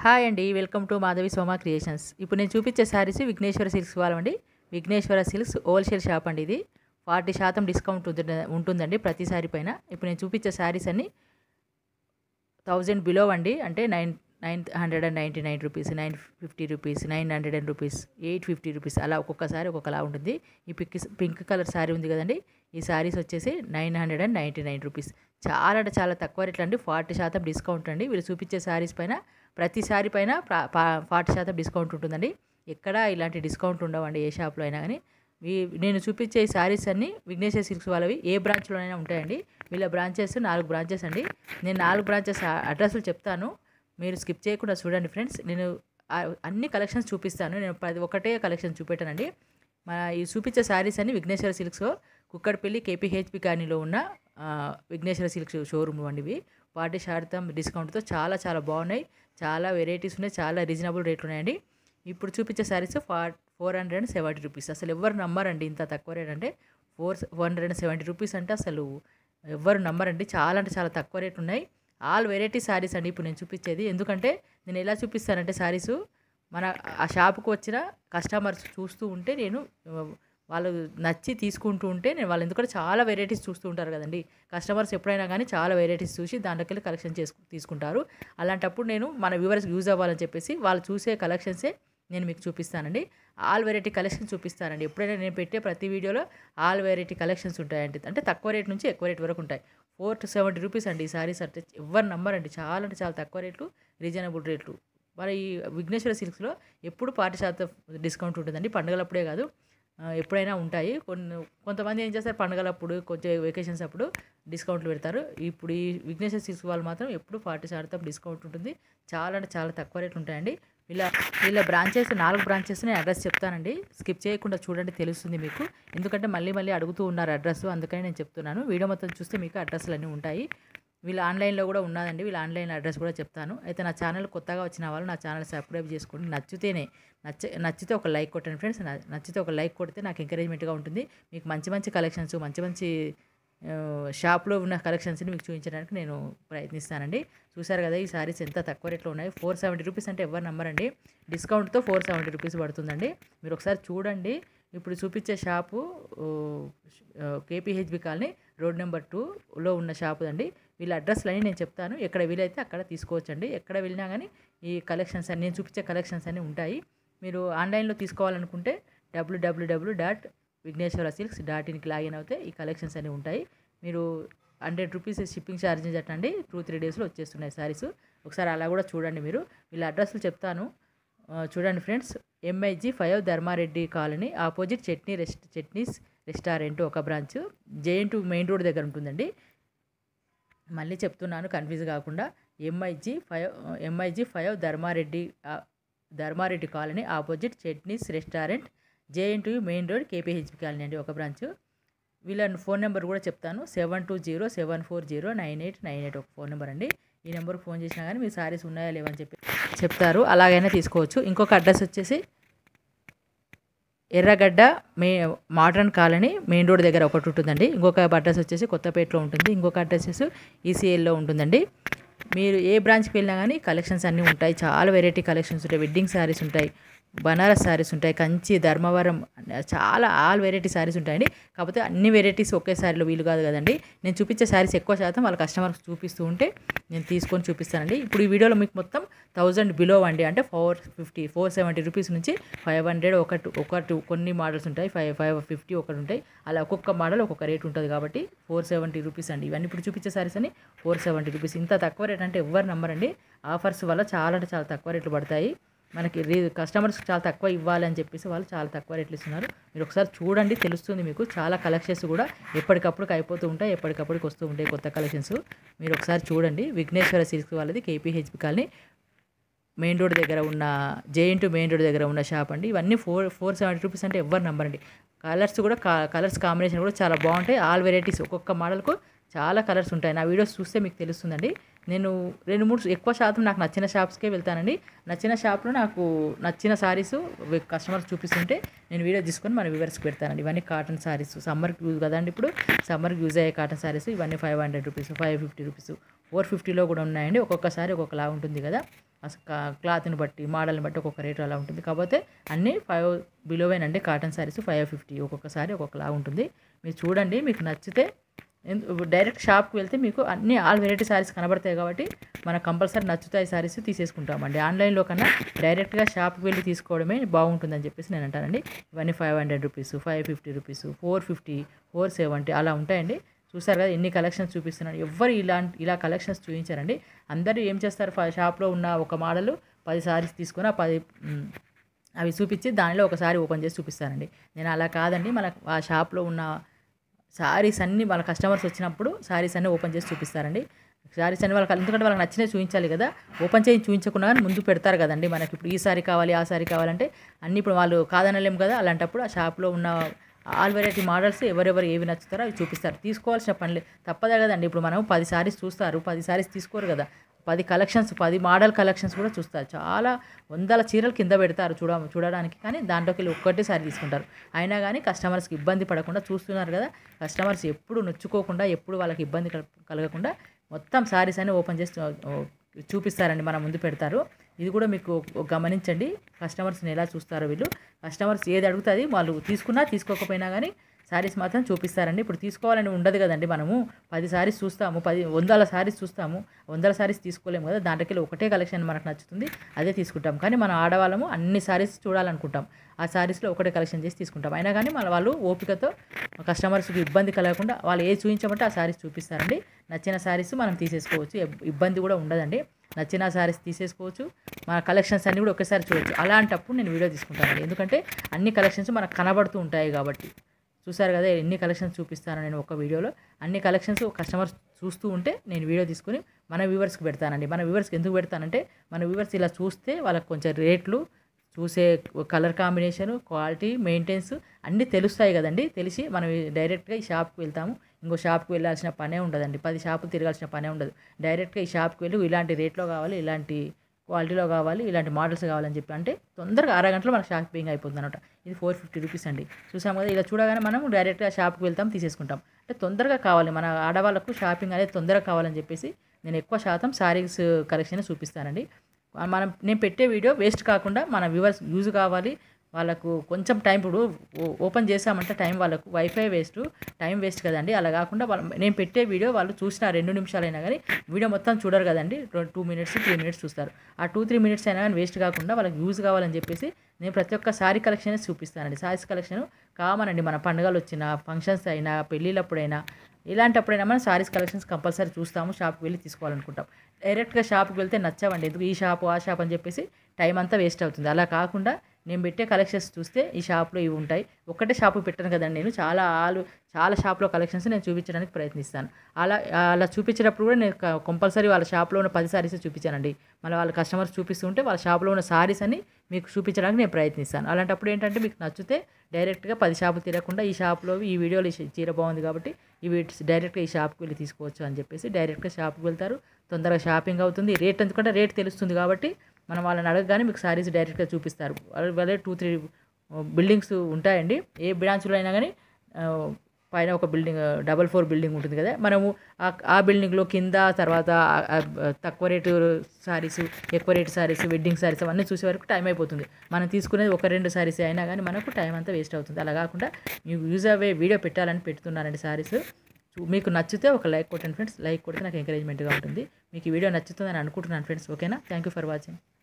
hi అండి welcome to Madhavi Soma creations ఇప్పుడు నేను చూపించే శారీస్ విఘ్నేశ్వర సిల్క్స్ వాళ్ళండి విఘ్నేశ్వర సిల్క్స్ హోల్సేల్ షాప్ అండి ఇది ఫార్టీ శాతం డిస్కౌంట్ ఉంటుంది- ఉంటుందండి ప్రతి శారీ పైన ఇప్పుడు నేను చూపించే శారీస్ అన్ని థౌజండ్ బిలో అండి అంటే nine nine hundred and ninety nine rupees nine fifty rupees nine hundred and rupees eight fifty rupees అలా ఒక్కొక్కసారి ఒక్కొక్కలా ఉంటుంది ఈ పిక్ పింక్ కలర్ శారీ ఉంది కదండి ఈ శారీస్ వచ్చేసి nine hundred and ninety nine rupees చాలా అంటే చాలా తక్కువ రేట్లు అండి ఫార్టీ శాతం డిస్కౌంట్ అండి వీళ్ళు చూపించే శారీస్ పైన ప్రతి శారీ పైన ఫార్టీ శాతం డిస్కౌంట్ ఉంటుందండి ఎక్కడ ఇలాంటి డిస్కౌంట్ ఉండవండి ఏ షాప్లో అయినా కానీ వీ- నేను చూపించే ఈ శారీస్ అన్ని విఘ్నేశ్వర సిల్క్స్ వాళ్ళవి ఏ బ్రాంచ్లోనైనా ఉంటాయండి వీళ్ళ బ్రాంచెస్ నాలుగు బ్రాంచెస్ అండి నేను నాలుగు బ్రాంచెస్ అడ్రస్లు చెప్తాను మీరు స్కిప్ చేయకుండా చూడండి ఫ్రెండ్స్ నేను ఆ అన్ని కలెక్షన్స్ చూపిస్తాను నేను ప్రతి ఒకటే కలెక్షన్ చూపెట్టానండి మన ఈ చూపించే శారీస్ అన్ని విఘ్నేశ్వర సిల్క్స్ కుక్కడపల్లి కేపీహెచ్పి కాలనీలో ఉన్న ఆ, విఘ్నేశ్వర సిల్క్స్ షోరూమ్ అండి ఇవి ఫార్టీ శాతం డిస్కౌంట్తో చాలా చాలా బాగున్నాయి చాలా వెరైటీస్ ఉన్నాయి చాలా రీజనబుల్ రేట్లు ఉన్నాయండి ఇప్పుడు చూపించే saris for four hundred and seventy rupees అసలు ఎవరు నమ్మరండి ఇంత తక్కువ రేట్ అంటే four four hundred and seventy rupees అంటే అసలు ఎవ్వరు నమ్మరండి చాలా అంటే చాలా తక్కువ రేట్ ఉన్నాయి ఆల్ వెరైటీ శారీస్ అండి ఇప్పుడు నేను చూపించేది ఎందుకంటే నేను ఎలా చూపిస్తానంటే శారీస్ మన ఆ షాపుకు వచ్చిన కస్టమర్స్ చూస్తూ ఉంటే నేను ఆ, వాళ్ళు నచ్చి తీసుకుంటూ ఉంటే నేను వాళ్ళు ఎందుకంటే చాలా వెరైటీస్ చూస్తూ ఉంటారు కదండి కస్టమర్స్ ఎప్పుడైనా కానీ చాలా వెరైటీస్ చూసి దాంట్లోకి కలెక్షన్ చేసుకు తీసుకుంటారు అలాంటప్పుడు నేను మన వ్యూవర్స్ యూజ్ అవ్వాలని చెప్పేసి వాళ్ళు చూసే కలెక్షన్సే నేను మీకు చూపిస్తానండి ఆల్ వెరైటీ కలెక్షన్ చూపిస్తానండి ఎప్పుడైనా నేను పెట్టే ప్రతి వీడియోలో ఆల్ వెరైటీ కలెక్షన్స్ ఉంటాయండి అంటే తక్కువ రేట్ నుంచి ఎక్కువ రేట్ వరకు ఉంటాయి ఫోర్ టు సెవెంటీ రూపీస్ అండి ఈ సారీస్ అంటే ఎవరు నంబర్ అండి చాలా అంటే చాలా తక్కువ రేట్లు రీజనబుల్ రేట్లు మరి ఈ విఘ్నేశ్వర సిల్క్స్లో ఎప్పుడు పార్టీ శాతం డిస్కౌంట్ ఉంటుందండి పండుగలప్పుడే కాదు ఆ, ఎప్పుడైనా ఉంటాయి కొన్ని కొంతమంది ఏం చేస్తారు పండుగలప్పుడు కొంచెం వెకేషన్స్ అప్పుడు డిస్కౌంట్లు పెడతారు ఇప్పుడు ఈ విఘ్నేశ్వర సిల్క్స్ వాళ్ళు మాత్రం ఎప్పుడు ఫార్టీ శాతం డిస్కౌంట్ ఉంటుంది చాలా అంటే చాలా తక్కువ రేట్లు ఉంటాయండి వీళ్ళ వీళ్ళ బ్రాంచెస్ నాలుగు బ్రాంచెస్ నేను అడ్రస్ చెప్తానండి స్కిప్ చేయకుండా చూడండి తెలుస్తుంది మీకు ఎందుకంటే మళ్ళీ మళ్ళీ అడుగుతూ ఉన్నారు అడ్రస్ అందుకని నేను చెప్తున్నాను వీడియో మొత్తం చూస్తే మీకు అడ్రస్లు అన్నీ ఉంటాయి వీళ్ళ ఆన్లైన్లో కూడా ఉన్నదండి వీళ్ళ ఆన్లైన్ అడ్రస్ కూడా చెప్తాను అయితే నా ఛానల్ కొత్తగా వచ్చిన వాళ్ళు నా ఛానల్ సబ్స్క్రైబ్ చేసుకోండి నచ్చితేనే నచ్చ నచ్చితే ఒక లైక్ కొట్టండి ఫ్రెండ్స్ న- నచ్చితే ఒక లైక్ కొడితే నాకు ఎంకరేజ్మెంట్గా ఉంటుంది మీకు మంచి మంచి కలెక్షన్స్ మంచి మంచి ఆ, షాప్లో ఉన్న కలెక్షన్స్ని మీకు చూపించడానికి నేను ప్రయత్నిస్తానండి చూసారు కదా ఈ సారీస్ ఎంత తక్కువ రేట్లో ఉన్నాయి ఫోర్ సెవెంటీ రూపీస్ అంటే ఎవరు నమ్మరండి డిస్కౌంట్తో ఫోర్ సెవెంటీ రూపీస్ పడుతుందండి మీరు ఒకసారి చూడండి ఇప్పుడు చూపించే shop KPHB colony road number టూలో ఉన్న షాపు అండి వీళ్ళ అడ్రస్లు అన్నీ నేను చెప్తాను ఎక్కడ వీలైతే అక్కడ తీసుకోవచ్చండి ఎక్కడ వెళ్ళినా కానీ ఈ కలెక్షన్స్ అన్ని నేను చూపించే కలెక్షన్స్ అన్నీ ఉంటాయి మీరు ఆన్లైన్లో తీసుకోవాలనుకుంటే WWW dot Vighneshwara silks dot ఇన్కి లాగిన్ అవుతే ఈ కలెక్షన్స్ అన్నీ ఉంటాయి మీరు హండ్రెడ్ రూపీస్ షిప్పింగ్ ఛార్జెస్ అట్టండి టూ త్రీ డేస్లో వచ్చేస్తున్నాయి సారీస్ ఒకసారి అలా కూడా చూడండి మీరు వీళ్ళ అడ్రస్లు చెప్తాను ఆ, చూడండి friends MIG five Dharma Reddy colony opposite chutney rest Chutneys restaurant ఒక branch JNTU main road దగ్గర ఉంటుందండి మళ్ళీ చెప్తున్నాను కన్ఫ్యూజ్ కాకుండా MIG five MIG five Dharma Reddy ఆ, Dharma Reddy colony opposite Chutneys restaurant JNTU main road KPHB colony అండి ఒక బ్రాంచ్ వీళ్ళ ఫోన్ నెంబర్ కూడా చెప్తాను seven two zero seven four zero nine eight nine eight ఒక ఫోన్ నెంబర్ అండి ఈ నెంబర్కి ఫోన్ చేసినా కానీ మీ సారీస్ ఉన్నాయా లేవని చెప్పి చెప్తారు అలాగైనా తీసుకోవచ్చు ఇంకొక అడ్రస్ వచ్చేసి ఎర్రగడ్డ మే మోడర్న్ కాలనీ మెయిన్ రోడ్ దగ్గర ఒకటి ఉంటుందండి ఇంకొక అడ్రస్ వచ్చేసి కొత్తపేటలో ఉంటుంది ఇంకొక అడ్రస్ వచ్చేసి ఈసీఎల్లో ఉంటుందండి మీరు ఏ బ్రాంచ్కి వెళ్ళినా కానీ కలెక్షన్స్ అన్నీ ఉంటాయి చాలా వెరైటీ కలెక్షన్స్ ఉంటాయి వెడ్డింగ్ శారీస్ ఉంటాయి బనారస్ శారీస్ ఉంటాయి కంచి ధర్మవరం చాలా ఆల్ వెరైటీ శారీస్ ఉంటాయండి కాకపోతే అన్ని వెరైటీస్ ఒకే శారీలో వీలు కాదు కదండి నేను చూపించే శారీస్ ఎక్కువ శాతం వాళ్ళ కస్టమర్స్ చూపిస్తూ ఉంటే నేను తీసుకొని చూపిస్తానండి ఇప్పుడు ఈ వీడియోలో మీకు మొత్తం థౌజండ్ బిలో అండి అంటే four fifty four seventy rupees నుంచి ఫైవ్ హండ్రెడ్ ఒకటి ఒకటి కొన్ని మోడల్స్ ఉంటాయి ఫైవ్ ఫైవ్ ఫిఫ్టీ ఒకటి ఉంటాయి అలా ఒక్కొక్క మోడల్ ఒక్కొక్క రేట్ ఉంటుంది కాబట్టి ఫోర్ సెవెంటీ రూపీస్ అండి ఇవన్నీ ఇప్పుడు చూపించే సారీస్ అని ఫోర్ సెవెంటీ రూపీస్ ఇంత తక్కువ రేట్ అంటే ఎవరు నమ్మరండి ఆఫర్స్ వల్ల చాలా అంటే చాలా తక్కువ రేట్లు పడతాయి మనకి రీ కస్టమర్స్ చాలా తక్కువ ఇవ్వాలి అని చెప్పేసి వాళ్ళు చాలా తక్కువ రేట్లు ఇస్తున్నారు మీరు ఒకసారి చూడండి తెలుస్తుంది మీకు చాలా కలెక్షన్స్ కూడా ఎప్పటికప్పుడు అయిపోతూ ఉంటాయి ఎప్పటికప్పటికి వస్తూ ఉంటాయి కొత్త కలెక్షన్స్ మీరు ఒకసారి చూడండి విఘ్నేశ్వర సిల్క్స్ వాళ్ళది కేపీహెచ్పి కాలనీ మెయిన్ రోడ్ దగ్గర ఉన్న జేఎన్ టు మెయిన్ రోడ్ దగ్గర ఉన్న షాప్ అండి ఇవన్నీ ఫోర్ ఫోర్ సెవెంటీ రూపీస్ అంటే ఎవరు నంబర్ అండి కలర్స్ కూడా కలర్స్ కాంబినేషన్ కూడా చాలా బాగుంటాయి ఆల్ వెరైటీస్ ఒక్కొక్క మోడల్కు చాలా కలర్స్ ఉంటాయి నా వీడియోస్ చూస్తే మీకు తెలుస్తుందండి నేను రెండు మూడు ఎక్కువ శాతం నాకు నచ్చిన షాప్స్కే వెళ్తానండి నచ్చిన షాప్లో నాకు నచ్చిన సారీస్ కస్టమర్స్ చూపిస్తుంటే నేను వీడియో తీసుకొని మన వ్యూవర్స్కి పెడతానండి ఇవన్నీ కాటన్ సారీస్ సమ్మర్కి యూజ్ కదండి ఇప్పుడు సమ్మర్కి యూజ్ అయ్యే కాటన్ సారీస్ ఇవన్నీ five hundred rupees five fifty rupees four ఫిఫ్టీలో కూడా ఉన్నాయండి ఒక్కొక్కసారి ఒక్కొక్కలా ఉంటుంది కదా అసలు క్లాత్ని బట్టి మోడల్ని బట్టి ఒక్కొక్క రేటు అలా ఉంటుంది కాకపోతే అన్నీ ఫైవ్ బిలోవేనండి కాటన్ సారీస్ ఫైవ్ ఫిఫ్టీ ఒక్కొక్కసారి ఒక్కొక్కలా ఉంటుంది మీరు చూడండి మీకు నచ్చితే ఎందు- డైరెక్ట్ షాప్కి వెళ్తే మీకు అన్ని ఆల్ వెరైటీ సారీస్ కనబడతాయి కాబట్టి మనకు కంపల్సరీ నచ్చుతాయి సారీస్ తీసేసుకుంటామండి ఆన్లైన్లో కన్నా డైరెక్ట్గా షాప్కి వెళ్ళి తీసుకోవడమే బాగుంటుందని చెప్పేసి నేను అంటానండి ఇవన్నీ five hundred rupees five fifty rupees four fifty four seventy అలా ఉంటాయండి చూసారు కదా ఎన్ని కలెక్షన్స్ చూపిస్తున్నాడు ఎవ్వరు ఇలాంటి ఇలా కలెక్షన్స్ చూపించారండి అందరూ ఏం చేస్తారు ఫ- షాప్లో ఉన్న ఒక మోడల్ పది సారీస్ తీసుకొని ఆ పది మ్, అవి చూపించి దానిలో ఒకసారి ఓపెన్ చేసి చూపిస్తానండి నేను అలా కాదండి మన ఆ షాప్లో ఉన్న సారీస్ అన్నీ వాళ్ళ కస్టమర్స్ వచ్చినప్పుడు సారీస్ అన్నీ ఓపెన్ చేసి చూపిస్తారండి సారీస్ అన్ని వాళ్ళకి ఎందుకంటే వాళ్ళకి నచ్చినవి చూపించాలి కదా ఓపెన్ చేసి చూపించకుండా కానీ ముందు పెడతారు కదండి మనకి ఇప్పుడు ఈ సారీ కావాలి ఆ సారీ కావాలంటే అన్నీ ఇప్పుడు వాళ్ళు కాదనలేము కదా అలాంటప్పుడు ఆ షాప్లో ఉన్న ఆల్ వెరైటీ మోడల్స్ ఎవరెవరు ఏవి నచ్చుతారో అవి చూపిస్తారు తీసుకోవాల్సిన పని తప్పదే కదండి ఇప్పుడు మనం పది సారీస్ చూస్తారు పది సారీస్ తీసుకోరు కదా పది కలెక్షన్స్ పది మోడల్ కలెక్షన్స్ కూడా చూస్తారు చాలా వందల చీరలు కింద పెడతారు చూడ చూడడానికి కానీ దాంట్లోకి వెళ్ళి ఒక్కటే సారి తీసుకుంటారు అయినా కానీ కస్టమర్స్కి ఇబ్బంది పడకుండా చూస్తున్నారు కదా కస్టమర్స్ ఎప్పుడు నొచ్చుకోకుండా ఎప్పుడు వాళ్ళకి ఇబ్బంది కల- కలగకుండా మొత్తం సారీస్ అన్ని ఓపెన్ చేసి చూ- చూపిస్తారండి మన ముందు పెడతారు ఇది కూడా మీకు గమనించండి కస్టమర్స్ని ఎలా చూస్తారో వీళ్ళు కస్టమర్స్ ఏది అడుగుతుంది వాళ్ళు తీసుకున్నా తీసుకోకపోయినా కానీ సారీస్ మాత్రం చూపిస్తారండి ఇప్పుడు తీసుకోవాలని ఉండదు కదండి మనము పది సారీస్ చూస్తాము పది వందల సారీస్ చూస్తాము వందల సారీస్ తీసుకోలేము కదా దాంట్లోకి ఒకటే కలెక్షన్ మనకు నచ్చుతుంది అదే తీసుకుంటాం కానీ మన ఆడవాళ్ళము అన్ని సారీస్ చూడాలనుకుంటాం ఆ సారీస్లో ఒకటే కలెక్షన్ చేసి తీసుకుంటాం అయినా కానీ మన వాళ్ళు ఓపికతో కస్టమర్స్కి ఇబ్బంది కలగకుండా వాళ్ళు ఏ చూపించమంటే ఆ సారీస్ చూపిస్తారండి నచ్చిన సారీస్ మనం తీసేసుకోవచ్చు ఇబ్- ఇబ్బంది కూడా ఉండదండి నచ్చిన సారీస్ తీసేసుకోవచ్చు మన కలెక్షన్స్ అన్నీ కూడా ఒకేసారి చూడొచ్చు అలాంటప్పుడు నేను వీడియో తీసుకుంటానండి ఎందుకంటే అన్ని కలెక్షన్స్ మనకు కనబడుతూ ఉంటాయి కాబట్టి చూసారు కదా ఎన్ని కలెక్షన్స్ చూపిస్తాను నేను ఒక వీడియోలో అన్ని కలెక్షన్స్ కస్టమర్స్ చూస్తూ ఉంటే నేను వీడియో తీసుకుని మన వ్యూవర్స్కి పెడతానండి మన వ్యూవర్స్కి ఎందుకు పెడతానంటే మన వ్యూవర్స్ ఇలా చూస్తే వాళ్ళకి కొంచెం రేట్లు చూసే కలర్ కాంబినేషన్ క్వాలిటీ మెయింటెన్స్ అన్నీ తెలుస్తాయి కదండి తెలిసి మనం డైరెక్ట్గా ఈ షాప్కి వెళ్తాము ఇంకో షాప్కి వెళ్ళాల్సిన పనే ఉండదండి పది షాపులు తిరగాల్సిన పనే ఉండదు డైరెక్ట్గా ఈ షాప్కి వెళ్ళి ఇలాంటి రేట్లో కావాలి ఇలాంటి క్వాలిటీలో కావాలి ఇలాంటి మోడల్స్ కావాలని చెప్పి అంటే తొందరగా అరగంటలో మనకు షాపింగ్ అయిపోతుంది అనమాట ఇది ఫోర్ ఫిఫ్టీ రూపీస్ అండి చూసాం కదా ఇలా చూడగానే మనం డైరెక్ట్గా షాప్కి వెళ్తాం తీసేసుకుంటాం అంటే తొందరగా కావాలి మన ఆడవాళ్ళకు షాపింగ్ అనేది తొందరగా కావాలని చెప్పేసి నేను ఎక్కువ శాతం శారీస్ కలెక్షన్ చూపిస్తానండి మనం నేను పెట్టే వీడియో వేస్ట్ కాకుండా మన వ్యూవర్స్ యూజ్ కావాలి వాళ్ళకు కొంచెం టైం ఇప్పుడు ఓ- ఓపెన్ చేసామంటే టైం వాళ్ళకు వైఫై వేస్ట్ టైం వేస్ట్ కదండి అలా కాకుండా వాళ్ళ నేను పెట్టే వీడియో వాళ్ళు చూసిన రెండు నిమిషాలైనా కానీ వీడియో మొత్తం చూడరు కదండి టూ మినిట్స్ త్రీ మినిట్స్ చూస్తారు ఆ టూ త్రీ మినిట్స్ అయినా కానీ వేస్ట్ కాకుండా వాళ్ళకి యూజ్ కావాలని చెప్పేసి నేను ప్రతి ఒక్క సారీ కలెక్షన్ చూపిస్తానండి సారీస్ కలెక్షన్ కామన్ అండి మన పండుగలు వచ్చిన ఫంక్షన్స్ అయినా పెళ్ళిళ్ళప్పుడైనా ఇలాంటప్పుడైనా మనం సారీస్ కలెక్షన్స్ కంపల్సరీ చూస్తాము షాప్కి వెళ్ళి తీసుకోవాలనుకుంటాం డైరెక్ట్గా షాప్కి వెళ్తే నచ్చవండి ఎందుకు ఈ షాపు ఆ షాప్ అని చెప్పేసి టైం అంతా వేస్ట్ అవుతుంది అలా కాకుండా నేను పెట్టే కలెక్షన్స్ చూస్తే ఈ షాప్లో ఇవి ఉంటాయి ఒక్కటే షాపు పెట్టాను కదండి నేను చాలా ఆలు చాలా షాప్లో కలెక్షన్స్ నేను చూపించడానికి ప్రయత్నిస్తాను అలా అలా చూపించేటప్పుడు కూడా నేను కంపల్సరీ వాళ్ళ షాప్లో ఉన్న పది సారీస్ చూపించానండి మళ్ళీ వాళ్ళ కస్టమర్స్ చూపిస్తుంటే వాళ్ళ షాప్లో ఉన్న సారీస్ అని మీకు చూపించడానికి నేను ప్రయత్నిస్తాను అలాంటప్పుడు ఏంటంటే మీకు నచ్చితే డైరెక్ట్గా పది షాపులు తిరగకుండా ఈ షాప్లో ఈ వీడియోలో ఈ చీర బాగుంది కాబట్టి ఇవి డైరెక్ట్గా ఈ షాప్కి వెళ్ళి తీసుకోవచ్చు అని చెప్పేసి డైరెక్ట్గా షాప్కి వెళ్తారు తొందరగా షాపింగ్ అవుతుంది రేట్ ఎందుకంటే రేట్ తెలుస్తుంది కాబట్టి మనం వాళ్ళని అడగగానే మీకు సారీస్ డైరెక్ట్గా చూపిస్తారు వాళ్ళ- వాళ్ళే టూ త్రీ బిల్డింగ్స్ ఉంటాయండి ఏ బ్రాంచ్లో అయినా కానీ ఆ, పైన ఒక బిల్డింగ్ డబల్ ఫోర్ బిల్డింగ్ ఉంటుంది కదా మనము ఆ- ఆ బిల్డింగ్లో కింద తర్వాత ఆ- ఆ తక్కువ రేటు సారీస్ ఎక్కువ రేటు సారీస్ వెడ్డింగ్ సారీస్ అవన్నీ చూసే వరకు టైం అయిపోతుంది మనం తీసుకునేది ఒక రెండు సారీస్ అయినా కానీ మనకు టైం అంతా వేస్ట్ అవుతుంది అలా కాకుండా మీకు యూజ్ అవ్వే వీడియో పెట్టాలని పెడుతున్నానండి సారీస్ చూ- మీకు నచ్చితే ఒక లైక్ కొట్టండి ఫ్రెండ్స్ లైక్ కొడితే నాకు ఎంకరేజ్మెంట్గా ఉంటుంది మీకు ఈ వీడియో నచ్చుతుందని అనుకుంటున్నాను ఫ్రెండ్స్ ఓకేనా థ్యాంక్ యూ ఫర్ వాచింగ్